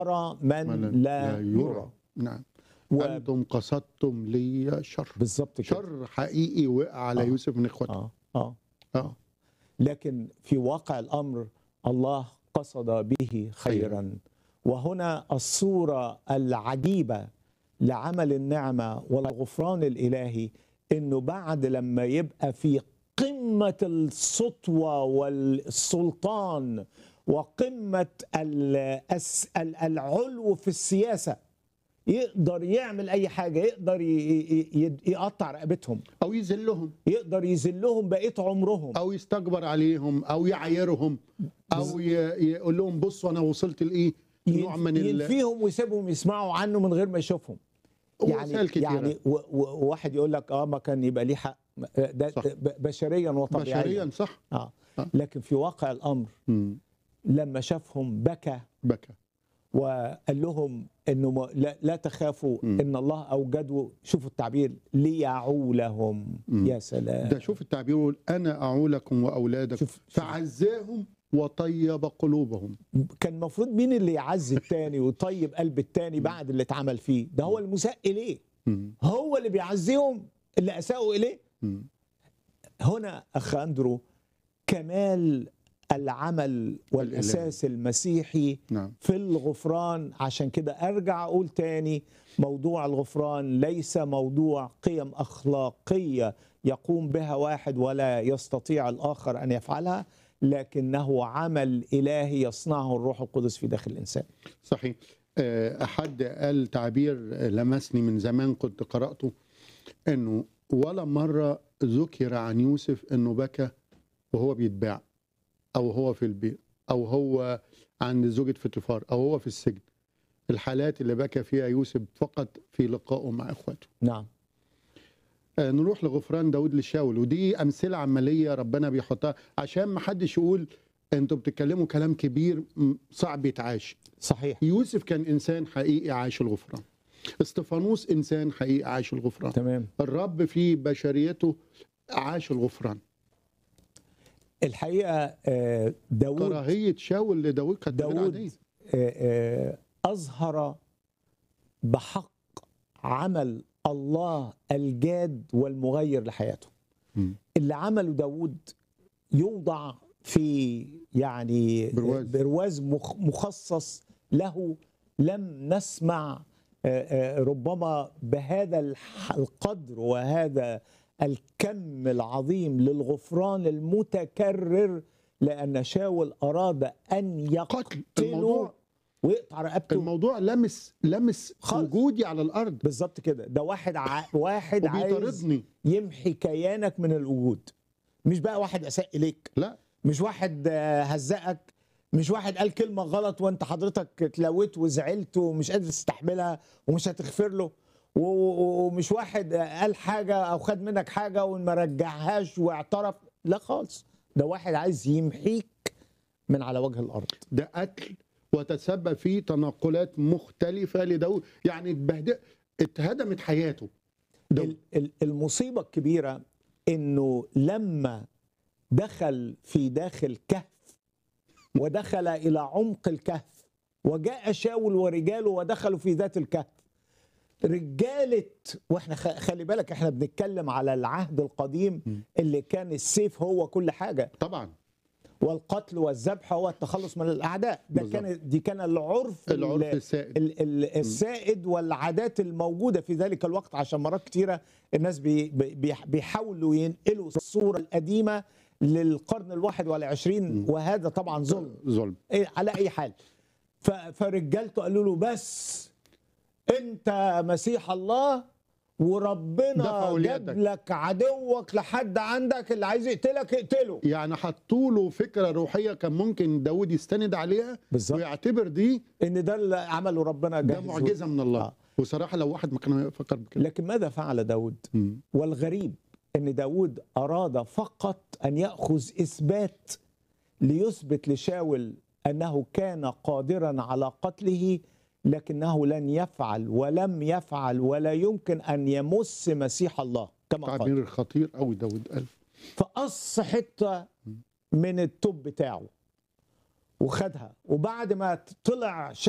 يرى من, من لا, يرى نعم و- أنتم قصدتم لي شر بالظبط كده شر حقيقي وقع على آه. يوسف من إخوته اه اه آه. لكن في واقع الامر الله قصد به خيرا وهنا الصوره العجيبه لعمل النعمه والغفران الالهي انه بعد لما يبقى في قمه السطوه والسلطان وقمه ال- الس- ال- العلو في السياسه يقدر يعمل اي حاجه يقدر ي- ي- ي- يقطع رقبتهم أو يذلهم يقدر يذلهم بقيه عمرهم أو يستكبر عليهم أو يعايرهم أو ي- يقول لهم بصوا أنا وصلت لإيه نوع من ال... ينفيهم ويسيبهم يسمعوا عنه من غير ما يشوفهم يعني وسائل كتيرة. يعني و- و- وواحد يقول لك اه ما كان يبقى ليه حق ده صح. ب- بشريا وطبيعيا بشريا صح اه آه. لكن في واقع الامر مم. لما شافهم بكى بكى وقال لهم انه ما- لا, لا تخافوا مم. ان الله اوجده شوفوا التعبير ليعولهم مم. يا سلام ده شوف التعبير يقول أنا أعولكم وأولادكم شوف- شوف. فعزاهم وطيب قلوبهم كان المفروض مين اللي يعزي التاني ويطيب قلب التاني بعد اللي اتعمل فيه ده هو المساء اليه مم. هو اللي بيعزيهم اللي اساءوا اليه مم. هنا اخ اندرو كمال العمل والاساس المسيحي نعم في الغفران عشان كده ارجع اقول تاني موضوع الغفران ليس موضوع قيم اخلاقيه يقوم بها واحد ولا يستطيع الاخر ان يفعلها لكنه عمل الهي يصنعه الروح القدس في داخل الانسان صحيح آه، حد قال تعبير لمسني من زمان كنت قرأته انه ولا مرة ذكر عن يوسف انه بكى وهو بيتباع او هو في البيت او هو عند زوجة فطيفار او هو في السجن الحالات اللي بكى فيها يوسف فقط في لقائه مع اخواته نعم آه، نروح لغفران داود لشاول ودي امثله عمليه ربنا بيحطها عشان ما حدش يقول انتوا بتتكلموا كلام كبير م، صعب يتعاش صحيح يوسف كان انسان حقيقي عاش الغفران استفانوس انسان حقيقي عاش الغفران تمام الرب في بشريته عاش الغفران الحقيقه آه، داود كراهيه شاول لداود كانت غير داود عادية. آه، آه، أظهر بحق عمل الله الجاد والمغير لحياته مم. اللي عمله داود يوضع في يعني برواز. برواز مخ- مخصص له لم نسمع آه، آه، ربما بهذا الح- القدر وهذا الكم العظيم للغفران المتكرر لأن شاول أراد أن قتل يقتله الموضوع ويقطع رقبته الموضوع لمس لمس خالص. وجودي على الارض بالظبط كده ده واحد ع... واحد عايز وبيطاردني يمحي كيانك من الوجود مش بقى واحد اساء اليك لا مش واحد آه، هزقك مش واحد قال كلمه غلط وانت حضرتك اتلوت وزعلت ومش قادر تستحملها ومش هتغفر له و- و- ومش واحد آه، قال حاجه او خد منك حاجه وما رجعهاش واعترف لا خالص ده واحد عايز يمحيك من على وجه الارض ده قتل وتسبب في تنقلات مختلفة لداود يعني اتبهدل اتهدمت حياته داود ال- ال- المصيبة الكبيرة انه لما دخل في داخل كهف ودخل الى عمق الكهف وجاء شاول ورجاله ودخلوا في ذات الكهف رجالة واحنا خ- خلي بالك احنا بنتكلم على العهد القديم اللي كان السيف هو كل حاجة طبعا والقتل والذبح هو التخلص من الاعداء ده بالظبط. كان دي كان العرف العرف ال- السائد ال- ال- السائد والعادات الموجوده في ذلك الوقت عشان مرات كتيره الناس بي بي بيحاولوا ينقلوا الصوره القديمه للقرن الواحد والعشرين وهذا طبعا ظلم ظلم إيه على اي حال ف- فرجالته قالوا له بس انت مسيح الله وربنا دفعوا جاب ليدك. لك عدوك لحد عندك اللي عايز يقتلك اقتله يعني حطوا له فكرة روحية كان ممكن داود يستند عليها بالظبط ويعتبر دي ان ده اللي عمله ربنا ده جهزه. معجزة من الله آه. وصراحة لو واحد ما كان يفكر بكده لكن ماذا فعل داود مم. والغريب ان داود اراد فقط ان ياخذ اثبات ليثبت لشاول انه كان قادرا على قتله لكنه لن يفعل ولم يفعل ولا يمكن ان يمس مسيح الله كما قال تعبير خطير قوي داود قال فقص حته من التوب بتاعه وخدها وبعد ما طلع